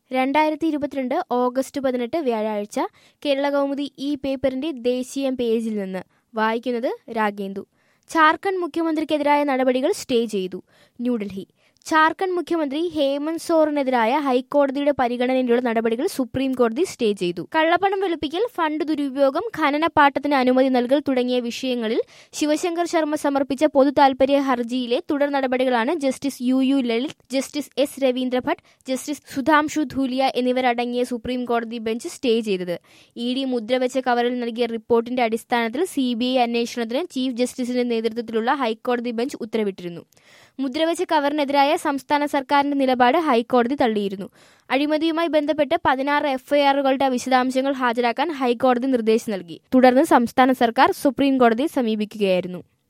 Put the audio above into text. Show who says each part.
Speaker 1: രണ്ടായിരത്തി ഇരുപത്തിരണ്ട് ഓഗസ്റ്റ് പതിനെട്ട് വ്യാഴാഴ്ച കേരള കൗമുദി ഈ പേപ്പറിന്റെ ദേശീയ പേജിൽ നിന്ന് വായിക്കുന്നത് രാഗേന്ദു ജാർഖണ്ഡ് മുഖ്യമന്ത്രിക്കെതിരായ നടപടികൾ സ്റ്റേ ചെയ്തു ന്യൂഡൽഹി ജാർഖണ്ഡ് മുഖ്യമന്ത്രി ഹേമന്ത് സോറിനെതിരായ ഹൈക്കോടതിയുടെ പരിഗണനയിലുള്ള നടപടികൾ സുപ്രീം കോടതി സ്റ്റേ ചെയ്തു കള്ളപ്പണം വെളുപ്പിക്കൽ ഫണ്ട് ദുരുപയോഗം ഖനന പാട്ടത്തിന് അനുമതി നൽകൽ തുടങ്ങിയ വിഷയങ്ങളിൽ ശിവശങ്കർ ശർമ്മ സമർപ്പിച്ച പൊതു താൽപര്യ ഹർജിയിലെ തുടർ നടപടികളാണ് justice U U Lalit justice S Ravindra Bhat justice Sudhanshu Dhulia എന്നിവരടങ്ങിയ സുപ്രീം കോടതി ബെഞ്ച് സ്റ്റേ ചെയ്തത് ഇ ഡി മുദ്രവെച്ച കവറിൽ നൽകിയ റിപ്പോർട്ടിന്റെ അടിസ്ഥാനത്തിൽ സി ബി ഐ അന്വേഷണത്തിന് ചീഫ് ജസ്റ്റിസിന്റെ നേതൃത്വത്തിലുള്ള ഹൈക്കോടതി ബെഞ്ച് ഉത്തരവിട്ടിരുന്നു മുദ്രവെച്ച കവറിനെതിരായ സംസ്ഥാന സർക്കാരിന്റെ നിലപാട് ഹൈക്കോടതി തള്ളിയിരുന്നു അഴിമതിയുമായി ബന്ധപ്പെട്ട് പതിനാറ് എഫ്ഐആറുകളുടെ വിശദാംശങ്ങൾ ഹാജരാക്കാൻ ഹൈക്കോടതി നിർദ്ദേശം നൽകി തുടർന്ന് സംസ്ഥാന സർക്കാർ സുപ്രീം കോടതിയെ സമീപിക്കുകയായിരുന്നു